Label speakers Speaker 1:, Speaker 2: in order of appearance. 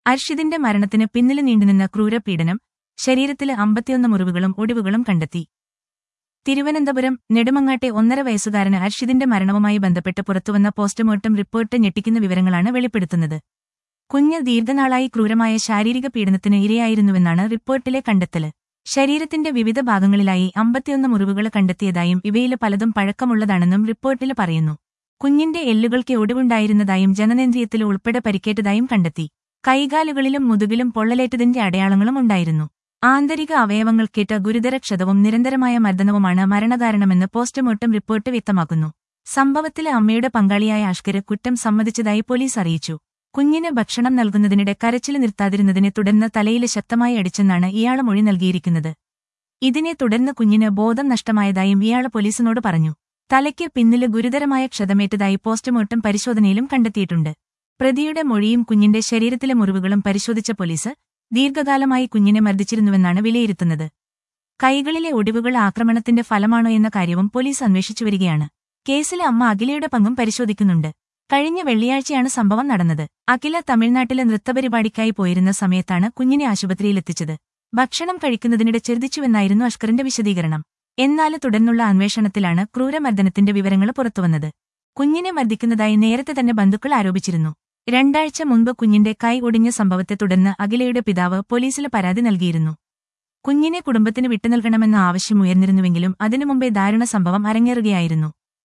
Speaker 1: അർഷിദിന്റെ മരണത്തിന് പിന്നിൽ നീണ്ടുനിന്ന ക്രൂരപീഡനം ശരീരത്തില് അമ്പത്തിയൊന്ന് മുറിവുകളും ഒടിവുകളും കണ്ടെത്തി തിരുവനന്തപുരം നെടുമങ്ങാട്ടെ ഒന്നര വയസ്സുകാരന് അർഷിദിന്റെ മരണവുമായി ബന്ധപ്പെട്ട് പുറത്തുവന്ന പോസ്റ്റ്മോർട്ടം റിപ്പോർട്ട് ഞെട്ടിക്കുന്ന വിവരങ്ങളാണ് വെളിപ്പെടുത്തുന്നത് കുഞ്ഞ് ദീർഘനാളായി ക്രൂരമായ ശാരീരിക പീഡനത്തിന് ഇരയായിരുന്നുവെന്നാണ് റിപ്പോർട്ടിലെ കണ്ടെത്തല് ശരീരത്തിന്റെ വിവിധ ഭാഗങ്ങളിലായി അമ്പത്തിയൊന്ന് മുറിവുകൾ കണ്ടെത്തിയതായും ഇവയില് പലതും പഴക്കമുള്ളതാണെന്നും റിപ്പോർട്ടില് പറയുന്നു കുഞ്ഞിന്റെ എല്ലുകൾക്ക് ഒടിവുണ്ടായിരുന്നതായും ജനനേന്ദ്രിയത്തിൽ ഉൾപ്പെടെ പരിക്കേറ്റതായും കണ്ടെത്തി കൈകാലുകളിലും മുതുകിലും പൊള്ളലേറ്റതിന്റെ അടയാളങ്ങളും ഉണ്ടായിരുന്നു ആന്തരിക അവയവങ്ങൾക്കേറ്റ ഗുരുതര ക്ഷതവും നിരന്തരമായ മർദ്ദനവുമാണ് മരണകാരണമെന്ന് പോസ്റ്റ്മോർട്ടം റിപ്പോർട്ട് വ്യക്തമാക്കുന്നു സംഭവത്തിലെ അമ്മയുടെ പങ്കാളിയായ അഷ്കര് കുറ്റം സമ്മതിച്ചതായി പോലീസ് അറിയിച്ചു കുഞ്ഞിന് ഭക്ഷണം നൽകുന്നതിനിടെ കരച്ചിൽ നിർത്താതിരുന്നതിനെ തുടർന്ന് തലയില് ശക്തമായി അടിച്ചെന്നാണ് ഇയാൾ മൊഴി നൽകിയിരിക്കുന്നത് ഇതിനെ തുടർന്ന് കുഞ്ഞിന് ബോധം നഷ്ടമായതായും ഇയാൾ പോലീസിനോട് പറഞ്ഞു തലയ്ക്ക് പിന്നില് ഗുരുതരമായ ക്ഷതമേറ്റതായി പോസ്റ്റ്മോർട്ടം പരിശോധനയിലും കണ്ടെത്തിയിട്ടുണ്ട് പ്രതിയുടെ മൊഴിയും കുഞ്ഞിന്റെ ശരീരത്തിലെ മുറിവുകളും പരിശോധിച്ച പോലീസ് ദീർഘകാലമായി കുഞ്ഞിനെ മർദ്ദിച്ചിരുന്നുവെന്നാണ് വിലയിരുത്തുന്നത് കൈകളിലെ ഒടിവുകൾ ആക്രമണത്തിന്റെ ഫലമാണോ എന്ന കാര്യവും പോലീസ് അന്വേഷിച്ചു വരികയാണ് കേസിലെ അമ്മ അഖിലയുടെ പങ്കും പരിശോധിക്കുന്നുണ്ട് കഴിഞ്ഞ വെള്ളിയാഴ്ചയാണ് സംഭവം നടന്നത് അഖില തമിഴ്നാട്ടിലെ നൃത്തപരിപാടിക്കായി പോയിരുന്ന സമയത്താണ് കുഞ്ഞിനെ ആശുപത്രിയിലെത്തിച്ചത് ഭക്ഷണം കഴിക്കുന്നതിനിടെ ചെറുതിച്ചുവെന്നായിരുന്നു അഷ്കറിന്റെ വിശദീകരണം എന്നാൽ തുടർന്നുള്ള അന്വേഷണത്തിലാണ് ക്രൂരമർദ്ദനത്തിന്റെ വിവരങ്ങൾ പുറത്തുവന്നത് കുഞ്ഞിനെ മർദ്ദിക്കുന്നതായി നേരത്തെ തന്നെ ബന്ധുക്കൾ ആരോപിച്ചിരുന്നു രണ്ടാഴ്ച മുൻപ് കുഞ്ഞിന്റെ കൈ ഒടിഞ്ഞ സംഭവത്തെ തുടർന്ന് അഖിലയുടെ പിതാവ് പോലീസിൽ പരാതി നൽകിയിരുന്നു കുഞ്ഞിനെ കുടുംബത്തിന് വിട്ടുനൽകണമെന്ന ആവശ്യം ഉയർന്നിരുന്നുവെങ്കിലും അതിനു മുമ്പേ ദാരുണ സംഭവം അരങ്ങേറുകയായിരുന്നു